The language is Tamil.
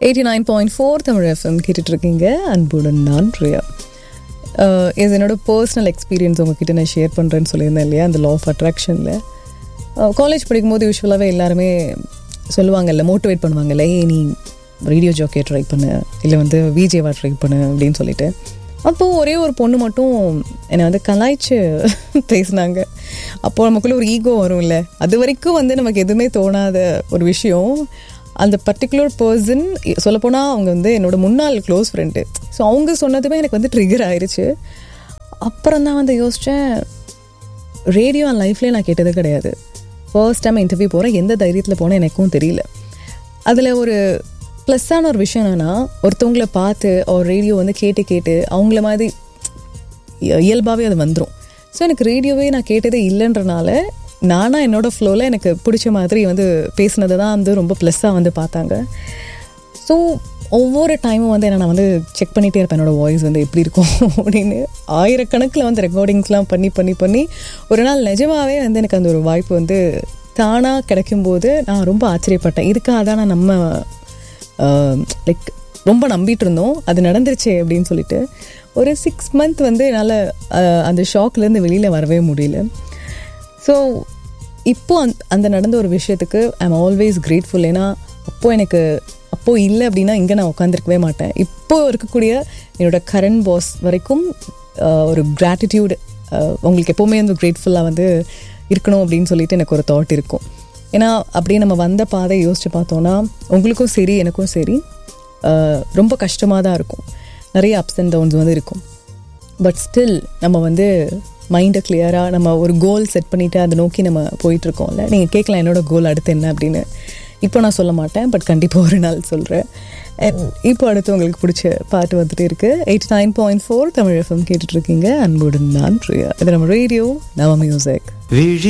eighty nine point four Tamil FM கேட்டுட்டு இருக்கீங்க அன்புடன் நான் பிரியா அஹ் இது என்னோட பர்சனல் எக்ஸ்பீரியன்ஸ் உங்ககிட்ட நான் ஷேர் பண்ணுறேன்னு சொல்லியிருந்தேன் இல்லையா அந்த லா ஆஃப் அட்ராக்ஷனில் காலேஜ் படிக்கும்போது யூஸ்வலாகவே எல்லாருமே சொல்லுவாங்கல்ல மோட்டிவேட் பண்ணுவாங்கல்ல ஏய் நீ ரேடியோ ஜாக்கே ட்ரை பண்ணு இல்லை வந்து விஜேவா ட்ரை பண்ணு அப்படின்னு சொல்லிட்டு அப்போது ஒரே ஒரு பொண்ணு மட்டும் என்னை வந்து கலாய்ச்சி பேசினாங்க அப்போது நமக்குள்ளே ஒரு ஈகோ வரும்ல அது வரைக்கும் வந்து நமக்கு எதுவுமே தோணாத ஒரு விஷயம் அந்த பர்டிகுலர் பர்சன் சொல்லப்போனால் அவங்க வந்து என்னோட முன்னாள் க்ளோஸ் ஃப்ரெண்டு ஸோ அவங்க சொன்னதுமே எனக்கு வந்து ட்ரிகர் ஆயிடுச்சு அப்புறம் தான் வந்து யோசித்தேன் ரேடியோ என் லைஃப்லேயே நான் கேட்டது கிடையாது ஃபர்ஸ்ட் டைம் இன்டர்வியூ போகிறேன் எந்த தைரியத்தில் போனேன் எனக்கும் தெரியல அதில் ஒரு ப்ளஸ்ஸான ஒரு விஷயம் என்னென்னா ஒருத்தவங்கள பார்த்து ஒரு ரேடியோ வந்து கேட்டு கேட்டு அவங்கள மாதிரி இயல்பாகவே அது வந்துடும் ஸோ எனக்கு ரேடியோவே நான் கேட்டதே இல்லைன்றனால நானாக என்னோட ஃப்ளோவில் எனக்கு பிடிச்ச மாதிரி வந்து பேசினதை தான் வந்து ரொம்ப ப்ளஸ்ஸாக வந்து பார்த்தாங்க ஸோ ஒவ்வொரு டைமும் வந்து என்ன நான் வந்து செக் பண்ணிகிட்டே இருப்பேன் என்னோடய வாய்ஸ் வந்து எப்படி இருக்கும் அப்படின்னு ஆயிரக்கணக்கில் வந்து ரெக்கார்டிங்ஸ்லாம் பண்ணி பண்ணி பண்ணி ஒரு நாள் நிஜமாகவே வந்து எனக்கு அந்த ஒரு வாய்ப்பு வந்து தானாக கிடைக்கும்போது நான் ரொம்ப ஆச்சரியப்பட்டேன் இதுக்காக தான் நான் நம்ம லைக் ரொம்ப நம்பிட்டு இருந்தோம் அது நடந்துருச்சே அப்படின்னு சொல்லிட்டு ஒரு சிக்ஸ் மந்த் வந்து என்னால் அந்த ஷாக்லேருந்து வெளியில் வரவே முடியல ஸோ இப்போ அந் அந்த நடந்த ஒரு விஷயத்துக்கு ஐ எம் ஆல்வேஸ் கிரேட்ஃபுல் ஏன்னா அப்போது எனக்கு அப்போது இல்லை அப்படின்னா இங்கே நான் உட்காந்துருக்கவே மாட்டேன் இப்போ இருக்கக்கூடிய என்னோட கரண்ட் பாஸ் வரைக்கும் ஒரு கிராட்டிடியூடு உங்களுக்கு எப்போவுமே வந்து கிரேட்ஃபுல்லாக வந்து இருக்கணும் அப்படின்னு சொல்லிட்டு எனக்கு ஒரு தாட் இருக்கும் ஏன்னா அப்படியே நம்ம வந்த பாதை யோசித்து பார்த்தோன்னா உங்களுக்கும் சரி எனக்கும் சரி ரொம்ப கஷ்டமாக தான் இருக்கும் நிறைய அப்ஸ் அண்ட் டவுன்ஸ் வந்து இருக்கும் பட் ஸ்டில் நம்ம வந்து மைண்டை கிளியராக நம்ம ஒரு கோல் செட் பண்ணிவிட்டு அதை நோக்கி நம்ம போயிட்டுருக்கோம்ல நீங்கள் கேட்கலாம் என்னோட கோல் அடுத்து என்ன அப்படின்னு இப்போ நான் சொல்ல மாட்டேன் பட் கண்டிப்பாக ஒரு நாள் சொல்கிறேன் இப்போ அடுத்து உங்களுக்கு பிடிச்ச பாட்டு வந்துட்டு இருக்குது eighty nine point four Tamil FM கேட்டுட்ருக்கீங்க அன்புடன் நான் பிரியா இது நம்ம ரேடியோ நவ மியூசிக் விழி